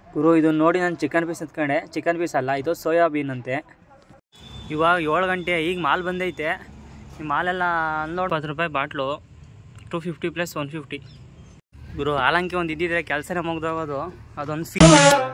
ಗುರು ಇದು ನೋಡಿ ನಾನು ಚಿಕನ್ ಪೀಸ್ ಎತ್ಕೊಂಡೆ ಚಿಕನ್ ಪೀಸ್ ಅಲ್ಲ ಇದು ಸೋಯಾಬೀನ್ ಅಂತೆ ಇವಾಗ ಏಳು ಗಂಟೆ ಈಗ ಮಾಲ್ ಬಂದೈತೆ ಈ ಮಾಲೆಲ್ಲ ಅನ್ಲೋಡ್ ಹತ್ತು ರೂಪಾಯಿ bottle two fifty plus one fifty ಗುರು ಹಾಲಂಕಿ ಒಂದು ಇದ್ದಿದ್ರೆ ಕೆಲಸನೇ ಮುಗ್ದೋಗೋದು ಅದೊಂದು ಫೀ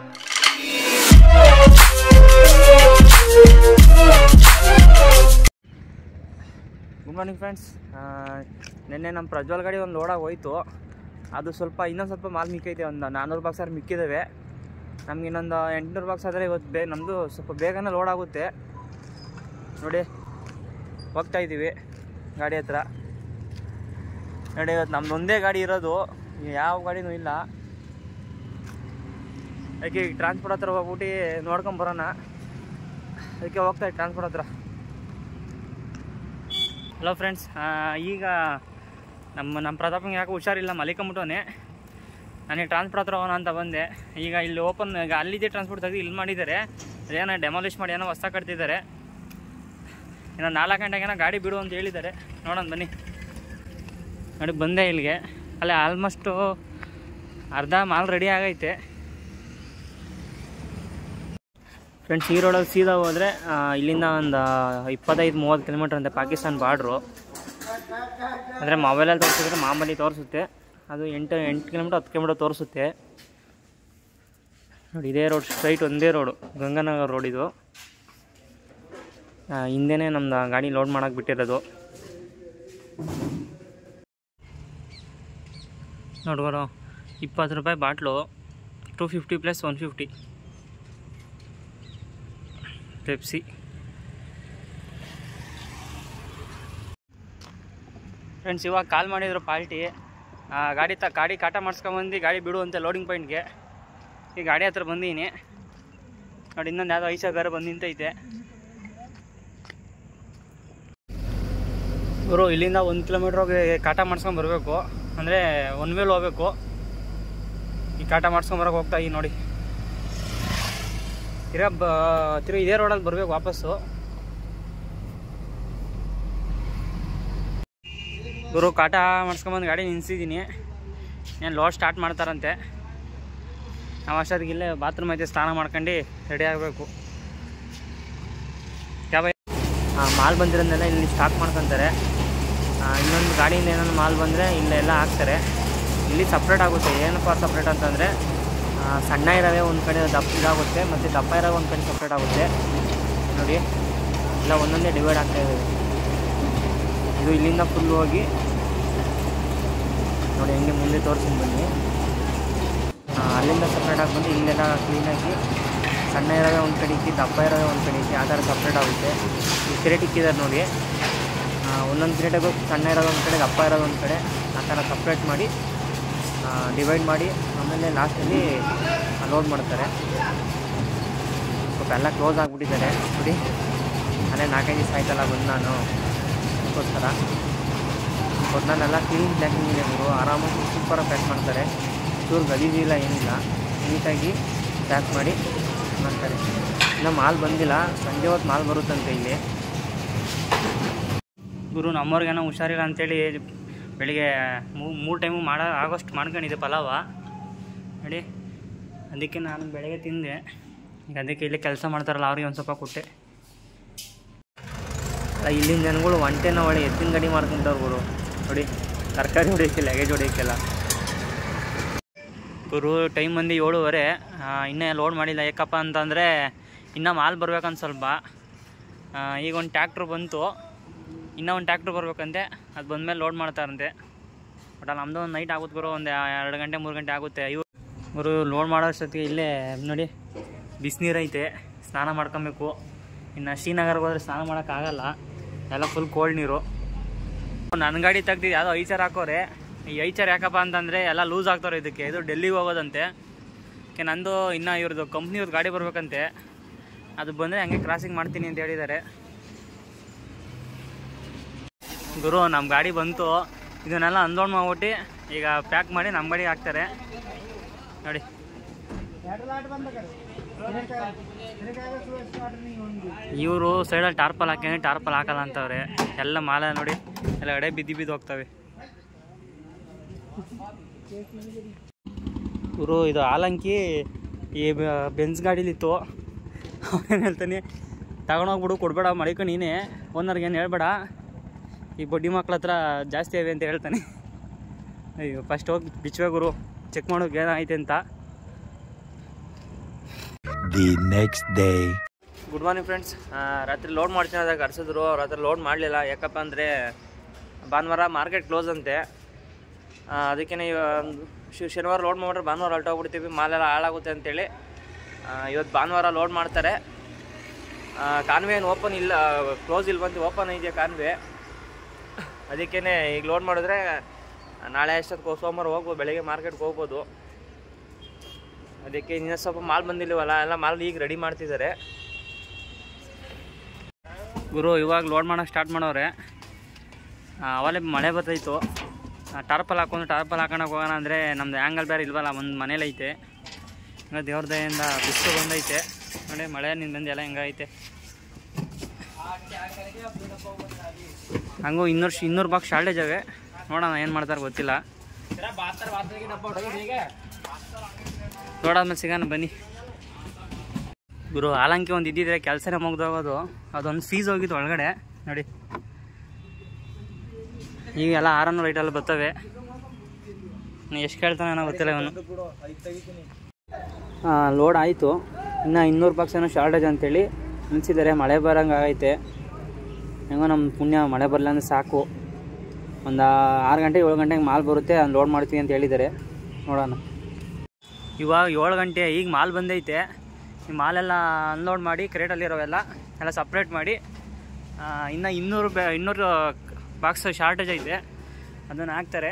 ಗುಡ್ ಮಾರ್ನಿಂಗ್ ಫ್ರೆಂಡ್ಸ್ ನಿನ್ನೆ ನಮ್ಮ ಪ್ರಜ್ವಲ್ ಗಾಡಿ ಒಂದು ಲೋಡಾಗಿ ಹೋಯ್ತು ಅದು ಸ್ವಲ್ಪ ಇನ್ನೊಂದು ಸ್ವಲ್ಪ ಮಾಲ್ ಮಿಕ್ಕೈತೆ ಒಂದು ನಾನ್ನೂರು ಬಾಕ್ಸ್ ಆದ್ರೆ ಮಿಕ್ಕಿದ್ದಾವೆ ನಮ್ಗೆ ಇನ್ನೊಂದು ಎಂಟುನೂರು ಬಾಕ್ಸ್ ಆದರೆ ಇವತ್ತು ಬೇ ನಮ್ಮದು ಸ್ವಲ್ಪ ಬೇಗನೆ ಲೋಡ್ ಆಗುತ್ತೆ ನೋಡಿ ಹೋಗ್ತಾ ಇದ್ದೀವಿ ಗಾಡಿ ಹತ್ರ ನೋಡಿ ಇವತ್ತು ನಮ್ದು ಒಂದೇ ಗಾಡಿ ಇರೋದು ಯಾವ ಗಾಡಿನೂ ಇಲ್ಲ ಅದಕ್ಕೆ ಈಗ ಟ್ರಾನ್ಸ್ಪೋರ್ಟ್ ಹತ್ರ ಹೋಗ್ಬಿಟ್ಟು ನೋಡ್ಕೊಂಬರೋಣ ಅದಕ್ಕೆ ಹೋಗ್ತಾ ಇತ್ತು ಟ್ರಾನ್ಸ್ಪೋರ್ಟ್ ಹತ್ರ ಹಲೋ ಫ್ರೆಂಡ್ಸ್ ಈಗ ನಮ್ಮ ನಮ್ಮ ಪ್ರತಾಪಂಗೆ ಯಾಕೆ ಹುಷಾರಿಲ್ಲ ಮಲಿಕೊಂಬಿಟ್ಟವನೆ ನನಗೆ ಟ್ರಾನ್ಸ್ಪೋರ್ಟ್ ಹತ್ರ ಹೋಗೋಣ ಅಂತ ಬಂದೆ ಈಗ ಇಲ್ಲಿ ಓಪನ್ ಈಗ ಅಲ್ಲಿದ್ದೇ ಟ್ರಾನ್ಸ್ಪೋರ್ಟ್ ತೆಗೆದು ಇಲ್ಲಿ ಮಾಡಿದ್ದಾರೆ ಅದೇನೋ ಡೆಮಾಲಿಷ್ ಮಾಡಿ ಏನೋ ಹೊಸ ಕಟ್ತಿದ್ದಾರೆ ಇನ್ನು ನಾಲ್ಕು ಗಂಟೆಗೆ ಏನೋ ಗಾಡಿ ಬಿಡು ಅಂತ ಹೇಳಿದ್ದಾರೆ ನೋಡೋಣ ಬನ್ನಿ ನೋಡಿ ಬಂದೆ ಇಲ್ಲಿಗೆ ಅಲ್ಲೇ ಆಲ್ಮೋಸ್ಟು ಅರ್ಧ ಮಾಲ್ ರೆಡಿ ಆಗೈತೆ ಫ್ರೆಂಡ್ಸ್ ಈ ರೋಡಲ್ಲಿ ಸೀದಾ ಹೋದರೆ ಇಲ್ಲಿಂದ ಒಂದು ಇಪ್ಪತ್ತೈದು ಮೂವತ್ತು ಕಿಲೋಮೀಟ್ರ್ ಅಂತೆ ಪಾಕಿಸ್ತಾನ ಬಾರ್ಡ್ರು ಅಂದರೆ ಮೊಬೈಲಲ್ಲಿ ತೋರಿಸಿದ್ರೆ ಮಾಮೂಲಿ ತೋರಿಸುತ್ತೆ ಅದು ಎಂಟು ಎಂಟು ಕಿಲೋಮೀಟ್ರ್ ಹತ್ತು ಕಿಲೋಮೀಟ್ರ್ ತೋರಿಸುತ್ತೆ ನೋಡಿ ಇದೇ ರೋಡ್ ಸ್ಟ್ರೈಟ್ ಒಂದೇ ರೋಡು ಗಂಗಾನಗರ್ ರೋಡ್ ಇದು ಆ, ಹಿಂದೆನೇ ನಮ್ದು ಗಾಡಿ ಲೋಡ್ ಮಾಡೋಕೆ ಬಿಟ್ಟಿರೋದು ನೋಡ್ಬೋದು ಇಪ್ಪತ್ತು ರೂಪಾಯಿ bottle two fifty plus one fifty Pepsi friends ಇವಾಗ ಕಾಲ್ ಮಾಡಿದ್ರು ಪಾಲ್ಟಿ ಗಾಡಿ ತ ಗಾಡಿ ಕಾಟ ಮಾಡಿಸ್ಕೊಂಬಂದು ಗಾಡಿ ಬಿಡು ಅಂತ ಲೋಡಿಂಗ್ ಪಾಯಿಂಟ್ಗೆ ಈ ಗಾಡಿ ಹತ್ರ ಬಂದೀನಿ ನೋಡಿ ಇನ್ನೊಂದು ಯಾವುದೋ ಐಸ ಬೇರೆ ಬಂದು ನಿಂತೈತೆ ಗುರು ಇಲ್ಲಿಂದ ಒಂದು ಕಿಲೋಮೀಟ್ರಿಗೆ ಕಾಟ ಮಾಡ್ಸ್ಕೊಂಡು ಬರಬೇಕು ಅಂದರೆ ಒನ್ ವೇಲ್ ಹೋಗ್ಬೇಕು ಈ ಕಾಟ ಮಾಡ್ಸ್ಕೊಂಬರಕ್ಕೆ ಹೋಗ್ತಾ ಈ ನೋಡಿ ತಿರ್ಗಾ ಬ ತಿರ್ಗಾ ಇದೇ ರೋಡಲ್ಲಿ ಬರಬೇಕು ವಾಪಸ್ಸು ಗುರು ಕಾಟ ಮಾಡಿಸ್ಕೊಂಬಂದು ಗಾಡಿ ನಿಲ್ಸಿದ್ದೀನಿ ಏನು ಲೋಡ್ ಸ್ಟಾರ್ಟ್ ಮಾಡ್ತಾರಂತೆ ನಾವು ಅಷ್ಟೊತ್ತಿಗೆ ಇಲ್ಲೇ ಬಾತ್ರೂಮ್ ಐತೆ ಸ್ನಾನ ಮಾಡ್ಕೊಂಡು ರೆಡಿ ಆಗಬೇಕು ಕ್ಯಾಬ ಹಾಂ ಮಾಲ್ ಬಂದಿರೋದನ್ನೆಲ್ಲ ಇಲ್ಲಿ ಸ್ಟಾಕ್ ಮಾಡ್ಕೊತಾರೆ ಆ, ಇನ್ನೊಂದು ಗಾಡಿಯಿಂದ ಏನಾದ್ರು ಮಾಲ್ ಬಂದರೆ ಇಲ್ಲೆಲ್ಲ ಹಾಕ್ತಾರೆ ಇಲ್ಲಿ ಸಪ್ರೇಟ್ ಆಗುತ್ತೆ ಏನಪ್ಪ ಸಪ್ರೇಟ್ ಅಂತಂದರೆ ಸಣ್ಣ ಇರೋವೆ ಒಂದು ಕಡೆ ದಪ್ಪ ಇದಾಗುತ್ತೆ ಮತ್ತು ದಪ್ಪ ಇರೋ ಒಂದು ಕಡೆ ಸಪ್ರೇಟ್ ಆಗುತ್ತೆ ನೋಡಿ ಎಲ್ಲ ಒಂದೊಂದೇ ಡಿವೈಡ್ ಆಗ್ತಾ ಇದೆ ಇದು ಇಲ್ಲಿಂದ ಫುಲ್ ಹೋಗಿ ನೋಡಿ ಹೆಂಗೆ ಮುಂದೆ ತೋರಿಸ್ತೀನಿ ಬನ್ನಿ ಆ, ಅಲ್ಲಿಂದ ಸಪ್ರೇಟ್ ಆಗಿ ಬಂದು ಇಲ್ಲೆಲ್ಲ ಕ್ಲೀನಾಗಿ ಸಣ್ಣ ಇರೋದೇ ಒಂದು ಕಡೆ ಇಕ್ಕಿ ದಪ್ಪ ಇರೋದೇ ಒಂದು ಕಡೆ ಇಕ್ಕಿ ಆ ಥರ ಸಪ್ರೇಟ್ ಆಗುತ್ತೆ ಈ ಕ್ರೇಟ್ ಇಕ್ಕಿದ್ದಾರೆ ನೋಡಿ ಆ, ಒಂದೊಂದು ಕ್ರೇಟಾಗೂ ಸಣ್ಣ ಇರೋದು ಒಂದು ಕಡೆ ದಪ್ಪ ಇರೋದು ಒಂದು ಕಡೆ ಆ ಥರ ಸಪ್ರೇಟ್ ಮಾಡಿ ಡಿವೈಡ್ ಮಾಡಿ ಆಮೇಲೆ ಲಾಸ್ಟಲ್ಲಿ ಲೋಡ್ ಮಾಡ್ತಾರೆ ಸ್ವಲ್ಪ ಎಲ್ಲ ಕ್ಲೋಸ್ ಆಗಿಬಿಟ್ಟಿದ್ದಾರೆ ನೋಡಿ ಅಲ್ಲೇ ನಾಲ್ಕೈದು ದಿವಸ ಆಯ್ತಲ್ಲ ಬಂದು ನಾನು ಅದಕ್ಕೋಸ್ಕರ ಒಟ್ನಲ್ಲೆಲ್ಲ ಕ್ಲೀನ್ ಪ್ಯಾಕಿಂಗ್ ಇದೆ ಗುರು ಆರಾಮಾಗಿ ಸೂಪರಾಗಿ ಪ್ಯಾಕ್ ಮಾಡ್ತಾರೆ ಚೂರು ಗಲೀಜಿಲ್ಲ ಏನಿಲ್ಲ ನೀಟಾಗಿ ಪ್ಯಾಕ್ ಮಾಡಿ ಮಾಡ್ತಾರೆ ಇನ್ನು ಮಾಲ್ ಬಂದಿಲ್ಲ ಸಂಜೆ ಹೊತ್ತು ಮಾಲ್ ಬರುತ್ತಂತೆ ಇಲ್ಲಿ ಗುರು ನಮ್ಮವ್ರಿಗೇನೋ ಹುಷಾರಿಲ್ಲ ಅಂತೇಳಿ ಬೆಳಿಗ್ಗೆ ಮೂರು ಟೈಮು ಮಾಡೋ ಆಗೋಷ್ಟು ಮಾಡ್ಕೊಂಡಿದ್ದೆ ಪಲಾವ ನೋಡಿ ಅದಕ್ಕೆ ನಾನು ಬೆಳಗ್ಗೆ ತಿಂದೆ ಈಗ ಅದಕ್ಕೆ ಇಲ್ಲಿ ಕೆಲಸ ಮಾಡ್ತಾರಲ್ಲ ಅವ್ರಿಗೆ ಒಂದು ಸ್ವಲ್ಪ ಕೊಟ್ಟೆ ಅಲ್ಲ ಇಲ್ಲಿನ ಜನಗಳು ಒಂಟೆನ ಒಳ್ಳೆ ಎತ್ತಿನ ಗಾಡಿ ಮಾಡ್ಕೊಂಡವ್ರು ಗುರು ನೋಡಿ ತರಕಾರಿ ಹೊಡಿಯೋಕ್ಕೆ ಲಗೇಜ್ ಹೊಡಿಯೋಕ್ಕೆಲ್ಲ ಗುರು ಟೈಮ್ ಬಂದು ಏಳುವರೆ ಆ, ಇನ್ನೂ ಲೋಡ್ ಮಾಡಿಲ್ಲ ಯಾಕಪ್ಪ ಅಂತಂದರೆ ಇನ್ನೂ ಮಾಲ್ ಬರ್ಬೇಕಂತ ಸ್ವಲ್ಪ ಆ, ಈಗ ಒಂದು ಟ್ಯಾಕ್ಟ್ರು ಬಂತು ಇನ್ನೂ ಒಂದು ಟ್ಯಾಕ್ಟ್ರು ಬರ್ಬೇಕಂತೆ ಅದು ಬಂದಮೇಲೆ ಲೋಡ್ ಮಾಡ್ತಾರಂತೆ ಬಟ್ ಅಲ್ಲಿ ನಮ್ಮದು ಒಂದು ನೈಟ್ ಆಗುತ್ತೆ ಗುರು ಒಂದು ಎರಡು ಗಂಟೆ ಮೂರು ಗಂಟೆ ಆಗುತ್ತೆ ಇವು ಗುರು ಲೋಡ್ ಮಾಡೋ ಅಷ್ಟೊತ್ತಿಗೆ ಇಲ್ಲೇ ನೋಡಿ ಬಿಸಿನೀರು ಐತೆ ಸ್ನಾನ ಮಾಡ್ಕೊಬೇಕು ಇನ್ನು ಶ್ರೀನಗರ್ಗೆ ಹೋದ್ರೆ ಸ್ನಾನ ಮಾಡೋಕ್ಕಾಗಲ್ಲ ಎಲ್ಲ ಫುಲ್ ಕೋಲ್ಡ್ ನೀರು ನನ್ನ ಗಾಡಿ ತೆಗ್ದಿದ್ದು ಯಾವುದೋ ಐಚರ್ ಹಾಕೋರೆ ಈ ಐಚರ್ ಯಾಕಪ್ಪ ಅಂತಂದರೆ ಎಲ್ಲ ಲೂಸ್ ಆಗ್ತಾರೆ ಇದಕ್ಕೆ ಇದು ಡೆಲ್ಲಿಗೆ ಹೋಗೋದಂತೆ ಅದಕ್ಕೆ ನಂದು ಇನ್ನು ಇವ್ರದ್ದು ಕಂಪ್ನಿಯವ್ರದ್ದು ಗಾಡಿ ಬರ್ಬೇಕಂತೆ ಅದು ಬಂದರೆ ಹಂಗೆ ಕ್ರಾಸಿಂಗ್ ಮಾಡ್ತೀನಿ ಅಂತ ಹೇಳಿದ್ದಾರೆ ಗುರು ನಮ್ಮ ಗಾಡಿ ಬಂತು ಇದನ್ನೆಲ್ಲ ಅನ್ಲೋಡ್ ಮಾಡ್ಬಿಟ್ಟು ಈಗ ಪ್ಯಾಕ್ ಮಾಡಿ ನಮ್ಮ ಗಾಡಿ ಹಾಕ್ತಾರೆ ನೋಡಿ ಇವರು ಸೈಡಲ್ಲಿ ಟಾರ್ಪಲ್ ಹಾಕಿ ಟಾರ್ಪಲ್ ಹಾಕಲ್ಲ ಅಂತವ್ರೆ ಎಲ್ಲ ಮಾಲ ನೋಡಿ ಎಲ್ಲ ಎಡೆ ಬಿದ್ದು ಬಿದ್ದು ಹೋಗ್ತವೆ ಗುರು ಇದು ಆಲಂಕಿ ಈ ಬ- ಬೆನ್ಸ್ ಗಾಡೀಲಿತ್ತು ಅವನೇನು ಹೇಳ್ತಾನೆ ತಗೊಂಡೋಗ್ಬಿಡು ಕೊಡಬೇಡ ಮಳಿಕ ನೀನೇ ಓನರ್ಗೆ ಏನು ಹೇಳ್ಬೇಡ ಈ ಬಡ್ಡಿ ಮಕ್ಳ ಹತ್ರ ಜಾಸ್ತಿ ಇವೆ ಅಂತ ಹೇಳ್ತಾನೆ ಅಯ್ಯೋ ಫಸ್ಟ್ ಹೋಗಿ ಬಿಚ್ಚುವೆ ಗುರು ಚೆಕ್ ಮಾಡೋಕೆ ಏನಾಯ್ತು ಅಂತ The next day. Good morning friends ರಾತ್ರಿ ಲೋಡ್ ಮಾಡ್ತೀನಿ ಅದಾಗ ಕರ್ಸಿದ್ರು ರಾತ್ರಿ ಲೋಡ್ ಮಾಡಲಿಲ್ಲ ಯಾಕಪ್ಪ ಅಂದರೆ ಭಾನುವಾರ ಮಾರ್ಕೆಟ್ ಕ್ಲೋಸ್ ಅಂತೆ ಅದಕ್ಕೆ ಶನಿವಾರ ಲೋಡ್ ಮಾಡಿದ್ರೆ ಭಾನುವಾರ ಹೊರಟೋಗ್ಬಿಡ್ತೀವಿ ಮಾಲೆಲ್ಲ ಹಾಳಾಗುತ್ತೆ ಅಂತೇಳಿ ಆ, ಇವತ್ತು ಭಾನುವಾರ ಲೋಡ್ ಮಾಡ್ತಾರೆ ಕಾನ್ವೆ ಏನು ಓಪನ್ ಇಲ್ಲ ಕ್ಲೋಸ್ ಇಲ್ಲ ಬಂದು ಓಪನ್ ಇದೆಯಾ ಕಾನ್ವೆ ಅದಕ್ಕೇ ಈಗ ಲೋಡ್ ಮಾಡಿದ್ರೆ ನಾಳೆ ಅಷ್ಟೊತ್ತಿಗೆ ಸೋಮವಾರ ಹೋಗ್ಬೋದು ಬೆಳಗ್ಗೆ ಮಾರ್ಕೆಟ್ಗೆ ಹೋಗ್ಬೋದು ಅದಕ್ಕೆ ಇನ್ನೂ ಸ್ವಲ್ಪ ಮಾಲ್ ಬಂದಿಲ್ಲವಲ್ಲ ಎಲ್ಲ ಮಾಲ್ ಈಗ ರೆಡಿ ಮಾಡ್ತಿದ್ದಾರೆ ಗುರು ಇವಾಗ ಲೋಡ್ ಮಾಡೋಕೆ ಸ್ಟಾರ್ಟ್ ಮಾಡವ್ರೆ ಅವಲೇ ಮಳೆ ಬರ್ತೈತು ಟಾರ್ಪಲ್ ಹಾಕೊಂಡು ಟಾರ್ಪಲ್ ಹಾಕೊಳಕ್ಕೆ ಹೋಗೋಣ ಅಂದರೆ ನಮ್ದು ಆ್ಯಂಗಲ್ ಬೇರೆ ಇಲ್ವಲ್ಲ ಒಂದು ಮನೇಲಿ ಐತೆ ಈಗ ದೇವ್ರ ದಯಿಂದ ಬಿಸಿಲು ಬಂದೈತೆ ನೋಡಿ ಮಳೆ ನಿಂದ ಬಂದು ಎಲ್ಲ ಹೆಂಗೈತೆ ಹಂಗೂ ಇನ್ನೂರು ಇನ್ನೂರು ಬಾಕ್ಸ್ ಶಾರ್ಟೇಜ್ ಅವೆ ನೋಡೋಣ ಏನು ಮಾಡ್ತಾರೆ ಗೊತ್ತಿಲ್ಲ ನೋಡಾದ್ಮೇಲೆ ಸಿಗೋಣ ಬನ್ನಿ ಗುರು ಹಾಲಂಕಿ ಒಂದು ಇದ್ದಿದ್ರೆ ಕೆಲಸನೇ ಮುಗ್ದೋಗೋದು ಅದೊಂದು ಫೀಸ್ ಹೋಗಿದ್ದು ಒಳಗಡೆ ನೋಡಿ ಈಗ ಎಲ್ಲ ಆರನ್ನೂರು ಐಟಲ್ಲಿ ಬರ್ತವೆ ಎಷ್ಟು ಕೇಳ್ತಾನೆ ಏನೋ ಗೊತ್ತಿಲ್ಲ ಇವನು ಲೋಡ್ ಆಯಿತು ಇನ್ನು ಇನ್ನೂರು ಬಾಕ್ಸ್ ಏನೋ ಶಾರ್ಟೇಜ್ ಅಂತೇಳಿ ನಿಲ್ಸಿದ್ದಾರೆ ಮಳೆ ಬರೋಂಗೆ ಆಗೈತೆ ಹೆಂಗೋ ನಮ್ಮ ಪುಣ್ಯ ಮಳೆ ಬರಲ್ಲ ಅಂದ್ರೆ ಸಾಕು ಒಂದು ಆರು ಗಂಟೆ ಏಳು ಗಂಟೆಗೆ ಮಾಲ್ ಬರುತ್ತೆ ಅದನ್ನ ಲೋಡ್ ಮಾಡ್ತೀವಿ ಅಂತ ಹೇಳಿದ್ದಾರೆ ನೋಡೋಣ ಇವಾಗ ಏಳು ಗಂಟೆ ಈಗ ಮಾಲ್ ಬಂದೈತೆ ಈ ಮಾಲೆಲ್ಲ ಅನ್ಲೋಡ್ ಮಾಡಿ ಕ್ರೇಟಲ್ಲಿರೋವೆಲ್ಲ ಎಲ್ಲ ಸಪ್ರೇಟ್ ಮಾಡಿ ಆ, ಇನ್ನು ಇನ್ನೂರು ಬೆ ಇನ್ನೂರು ಬಾಕ್ಸ್ ಶಾರ್ಟೇಜ್ ಐತೆ ಅದನ್ನು ಹಾಕ್ತಾರೆ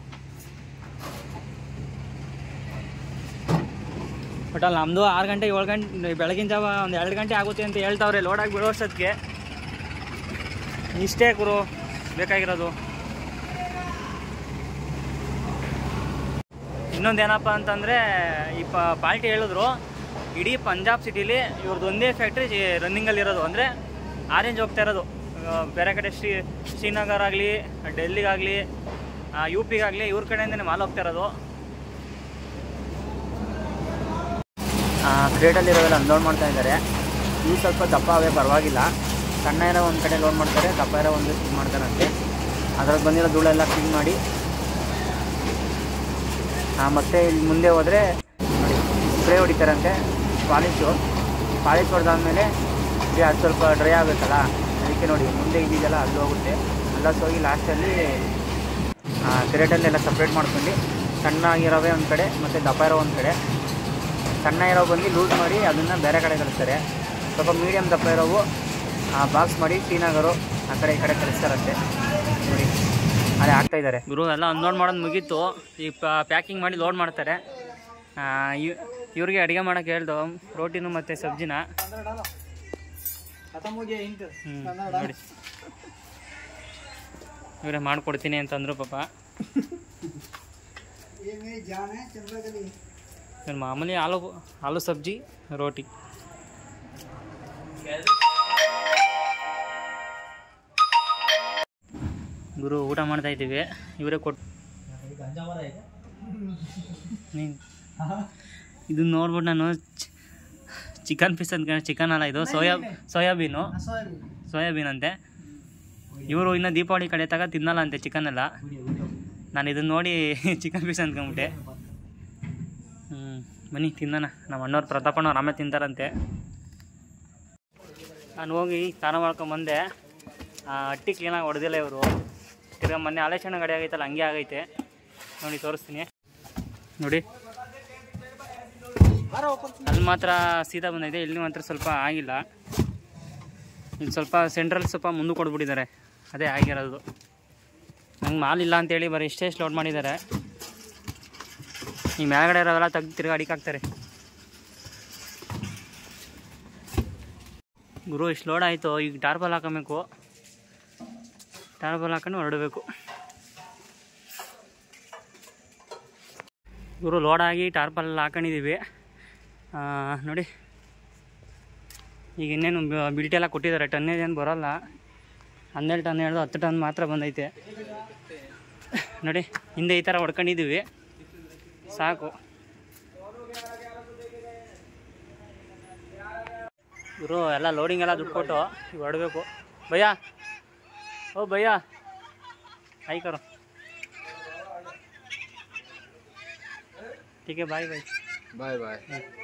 ಬಟ್ ಅಲ್ಲಿ ನಮ್ಮದು ಆರು ಗಂಟೆ ಏಳು ಗಂಟೆ ಬೆಳಗಿನ ಜಾವ ಒಂದು ಎರಡು ಗಂಟೆ ಆಗುತ್ತೆ ಅಂತ ಹೇಳ್ತಾವ್ರೆ ಲೋಡಾಗಿ ಬಿಡೋಷ್ಟೊತ್ತಿಗೆ ಇಷ್ಟೇ ಗುರು ಬೇಕಾಗಿರೋದು ಇನ್ನೊಂದೇನಪ್ಪ ಅಂತಂದರೆ ಈ ಪ ಪಾರ್ಟಿ ಹೇಳಿದ್ರು ಇಡೀ ಪಂಜಾಬ್ ಸಿಟಿಲಿ ಇವ್ರದ್ದು ಒಂದೇ ಫ್ಯಾಕ್ಟ್ರಿ ರನ್ನಿಂಗಲ್ಲಿರೋದು ಅಂದರೆ ಆರೆಂಜ್ ಹೋಗ್ತಾ ಇರೋದು ಆ, ಬೇರೆ ಕಡೆ ಶ್ರೀ ಶ್ರೀನಗರ್ ಆಗಲಿ ಡೆಲ್ಲಿಗಾಗಲಿ ಯು ಪಿಗಾಗಲಿ ಇವ್ರ ಕಡೆಯಿಂದನೇ ಮಾಲ್ ಹೋಗ್ತಾ ಇರೋದು ಕ್ರೇಟಲ್ಲಿರೋವೆಲ್ಲ ಅನ್ಲೋಡ್ ಮಾಡ್ತಾ ಇದ್ದಾರೆ ಇವು ಸ್ವಲ್ಪ ದಪ್ಪ ಅವೇ ಪರವಾಗಿಲ್ಲ ಸಣ್ಣ ಇರೋ ಒಂದು ಕಡೆ ಲೋಡ್ ಮಾಡ್ತಾರೆ ದಪ್ಪ ಇರೋ ಒಂದು ಕ್ಲೀನ್ ಮಾಡ್ತಾರಂತೆ ಅದ್ರಲ್ಲಿ ಬಂದಿರೋ ಧೂಳೆಲ್ಲ ಕ್ಲೀನ್ ಮಾಡಿ ಆ, ಮತ್ತೆ ಇಲ್ಲಿ ಮುಂದೆ ಹೋದರೆ ನೋಡಿ ಸ್ಪ್ರೇ ಹೊಡಿತಾರಂತೆ ಪಾಲಿಶು ಪಾಲಿಶ್ ಹೊಡೆದಾದ್ಮೇಲೆ ಇದು ಅದು ಸ್ವಲ್ಪ ಡ್ರೈ ಆಗಬೇಕಲ್ಲ ಅದಕ್ಕೆ ನೋಡಿ ಮುಂದೆ ಇದೆಯಲ್ಲ ಅಲ್ಲಿ ಹೋಗುತ್ತೆ ಅಲ್ಲ ಹೋಗಿ ಲಾಸ್ಟಲ್ಲಿ ಕ್ರೇಟಲ್ಲೆಲ್ಲ ಸಪ್ರೇಟ್ ಮಾಡ್ಕೊಂಡು ಸಣ್ಣಗಿರೋವೆ ಒಂದು ಕಡೆ ಮತ್ತು ದಪ್ಪ ಇರೋ ಒಂದು ಕಡೆ ಸಣ್ಣ ಇರೋ ಬಂದು ಲೂಸ್ ಮಾಡಿ ಅದನ್ನು ಬೇರೆ ಕಡೆ ಕಳಿಸ್ತಾರೆ ಸ್ವಲ್ಪ ಮೀಡಿಯಮ್ ದಪ್ಪ ಇರೋವು ಬಾಕ್ಸ್ ಮಾಡಿ ಶ್ರೀನಗರು ಆ ಕಡೆ ಈ ಕಡೆ ಕಳಿಸ್ತಾರಂತೆ ನೋಡಿ ಅದೇ ಆಗ್ತಾ ಇದ್ದಾರೆ ಗುರು ಎಲ್ಲ ಅನ್ಲೋಡ್ ಮಾಡೋದು ಮುಗೀತು ಈ ಪ್ಯಾಕಿಂಗ್ ಮಾಡಿ ಲೋಡ್ ಮಾಡ್ತಾರೆ ಆ, ಇವ್- ಇವ್ರಿಗೆ ಅಡುಗೆ ಮಾಡೋಕೆ ಹೇಳ್ದು ರೋಟಿನು ಮತ್ತು ಸಬ್ಜಿನ ಹ್ಮ್, ನೋಡಿ ಇವರೇ ಮಾಡಿಕೊಡ್ತೀನಿ ಅಂತಂದ್ರು ಪಾಪ ಇವ್ರು ಮಾಮೂಲಿ ಆಲೂ ಆಲೂ ಸಬ್ಜಿ ರೋಟಿ ಗುರು ಊಟ ಮಾಡ್ತಾ ಇದ್ದೀವಿ ಇವರೇ ಕೊಟ್ಟು ನೀನ್- ಇದನ್ನ ನೋಡ್ಬಿಟ್ಟು ನಾನು ಚಿಕನ್ ಪೀಸ್ ಅಂತ ಚಿಕನ್ ಅಲ್ಲ ಇದು ಸೋಯಾ ಸೋಯಾಬೀನು ಸೋಯಾಬೀನ್ ಅಂತೆ ಇವರು ಇನ್ನು ದೀಪಾವಳಿ ಕಡೆ ತಗ ತಿನ್ನಲ್ಲ ಅಂತೆ ಚಿಕನ್ ಎಲ್ಲ ನಾನು ಇದನ್ನ ನೋಡಿ ಚಿಕನ್ ಪೀಸ್ ಅಂದ್ಕೊಂಬಿಟ್ಟೆ ಹ್ಞೂ ಬನ್ನಿ ತಿನ್ನೋಣ ನಮ್ಮ ಅಣ್ಣವ್ರು ಪ್ರತಾಪಣ್ಣವ್ರು ಆಮೇಲೆ ತಿಂತಾರಂತೆ ನಾನು ಹೋಗಿ ಸ್ನಾನ ಮಾಡ್ಕೊಂಬಂದೆ ಆ ಹಟ್ಟಿ ಕ್ಲೀನಾಗಿ ಹೊಡೆದಿಲ್ಲ ಇವರು ತಿರ್ಗಾ ಮೊನ್ನೆ ಆಲೇಶಣ್ಣ ಗಾಡಿ ಆಗೈತಲ್ಲ ಹಂಗೆ ಆಗೈತೆ ನೋಡಿ ತೋರಿಸ್ತೀನಿ ನೋಡಿ ಅಲ್ಲಿ ಮಾತ್ರ ಸೀದಾ ಬಂದೈತೆ ಇಲ್ಲಿ ಮಾತ್ರ ಸ್ವಲ್ಪ ಆಗಿಲ್ಲ ಇಲ್ಲಿ ಸ್ವಲ್ಪ ಸೆಂಟ್ರಲ್ ಸ್ವಲ್ಪ ಮುಂದೆ ಕೊಡ್ಬಿಟ್ಟಿದ್ದಾರೆ ಅದೇ ಆಗಿರೋದು ನಂಗೆ ಮಾಲ್ ಇಲ್ಲ ಅಂತೇಳಿ ಬರೀ ಇಷ್ಟೇ ಲೋಡ್ ಮಾಡಿದ್ದಾರೆ ಈ ಮೇಲ್ಗಡೆ ಇರೋವೆಲ್ಲ ತೆಗ್ದು ತಿರ್ಗಿ ಅಡಿಕಾಕ್ತಾರೆ ಗುರು ಇಷ್ಟು ಲೋಡ್ ಆಯಿತು ಈಗ ಟಾರ್ಬಲ್ ಹಾಕೋಬೇಕು ಟಾರ್ಬಲ್ ಹಾಕೊಂಡು ಹೊರಡಬೇಕು ಗುರು ಲೋಡ್ ಆಗಿ ಟಾರ್ಪಲ್ ಹಾಕೊಂಡಿದ್ದೀವಿ ಆ, ನೋಡಿ ಈಗ ಇನ್ನೇನು ಬ- ಬಿಲ್ಟ್ ಎಲ್ಲ ಕೊಟ್ಟಿದ್ದಾರೆ ಟನ್ನೇಜ್ ಏನು ಬರೋಲ್ಲ ಹನ್ನೆರಡು ಟನ್ ಹಿಡಿದು ಹತ್ತು ಟನ್ ಮಾತ್ರ ಬಂದೈತೆ ನೋಡಿ ಹಿಂದೆ ಈ ಥರ ಹೊಡ್ಕೊಂಡಿದ್ದೀವಿ ಸಾಕು ಇವರು ಎಲ್ಲ ಲೋಡಿಂಗ್ ಎಲ್ಲ ದುಡ್ಡು ಕೊಟ್ಟು ಈಗ ಹೊರಡಬೇಕು ಭಯ್ಯ ಓ ಭಯ್ಯ ಆಯ್ಕರು ಟೀಕೆ ಬಾಯ್ ಬಾಯ್ ಬಾಯ್ ಬಾಯ್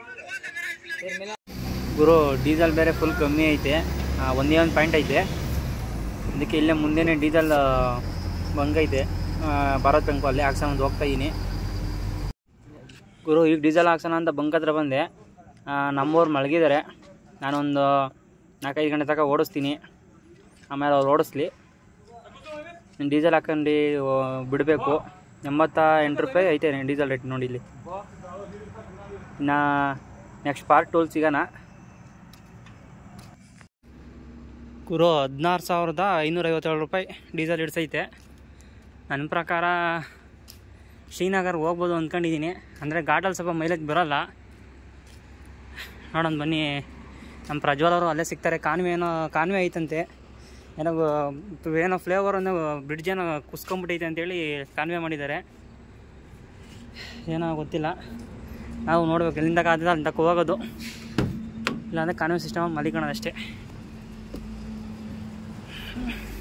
ಗುರು ಡೀಸೆಲ್ ಬೇರೆ ಫುಲ್ ಕಮ್ಮಿ ಐತೆ ಆ, ಒಂದೇ ಒಂದು ಪಾಯಿಂಟ್ ಐತೆ ಅದಕ್ಕೆ ಇಲ್ಲೇ ಮುಂದೆನೇ ಡೀಸೆಲ್ ಬಂಕ್ ಐತೆ ಆ, ಭಾರತ್ ಬ್ಯಾಂಕು ಅಲ್ಲೇ ಹಾಕ್ಸೋಣ ಅಂತ ಹೋಗ್ತಾ ಇದ್ದೀನಿ ಗುರು ಈಗ ಡೀಸೆಲ್ ಹಾಕ್ಸೋಣ ಅಂತ ಬಂಕ್ ಹತ್ರ ಬಂದೆ ಆ, ನಮ್ಮವ್ರು ಮಲಗಿದ್ದಾರೆ ನಾನೊಂದು ನಾಲ್ಕೈದು ಗಂಟೆ ತನಕ ಓಡಿಸ್ತೀನಿ ಆಮೇಲೆ ಅವ್ರು ಓಡಿಸ್ಲಿ ಡೀಸೆಲ್ ಹಾಕೊಂಡು ಬಿಡಬೇಕು ಎಂಬತ್ತ ಎಂಟು ರೂಪಾಯಿ ಐತೆ ಡೀಸೆಲ್ ರೇಟ್ ನೋಡಿ ಇಲ್ಲಿ ಇನ್ನು ನೆಕ್ಸ್ಟ್ ಪಾರ್ಟ್ ಟೂಲ್ ಸಿಗೋಣ ಗುರು ಹದಿನಾರು ಸಾವಿರದ ಐನೂರೈವತ್ತೇಳು ರೂಪಾಯಿ ಡೀಸೆಲ್ ಹಿಡ್ಸೈತೆ ನನ್ನ ಪ್ರಕಾರ ಶ್ರೀನಗರ್ ಹೋಗ್ಬೋದು ಅಂದ್ಕೊಂಡಿದ್ದೀನಿ ಅಂದರೆ ಘಾಟಲ್ಲಿ ಸ್ವಲ್ಪ ಮೈಲೇಜ್ ಬರೋಲ್ಲ ನೋಡೋಣ ಬನ್ನಿ ನಮ್ಮ ಪ್ರಜ್ವಲ್ ಅವರು ಅಲ್ಲೇ ಸಿಗ್ತಾರೆ ಕಾನ್ವೆ ಏನೋ ಕಾನ್ವೆ ಐತಂತೆ ಏನೋ ಗ- ಏನೋ ಫ್ಲೇವರ್ ಅನ್ನೋ ಬ್ರಿಡ್ಜ್ ಏನೋ ಕುಸ್ಕೊಂಬಿಟ್ಟೈತೆ ಅಂತೇಳಿ ಕಾನ್ವೆ ಮಾಡಿದ್ದಾರೆ ಏನೋ ಗೊತ್ತಿಲ್ಲ ನಾವು ನೋಡ್ಬೇಕು ಎಲ್ಲಿಂದ ಕಾದಿದೆ ಅಲ್ಲಿಂದ ಹೋಗೋದು ಇಲ್ಲಾಂದರೆ ಕಾನ್ವೆ ಸಿಸ್ಟಮ್ ಮಲಿಕೊಳ್ಳೋದು ಅಷ್ಟೇ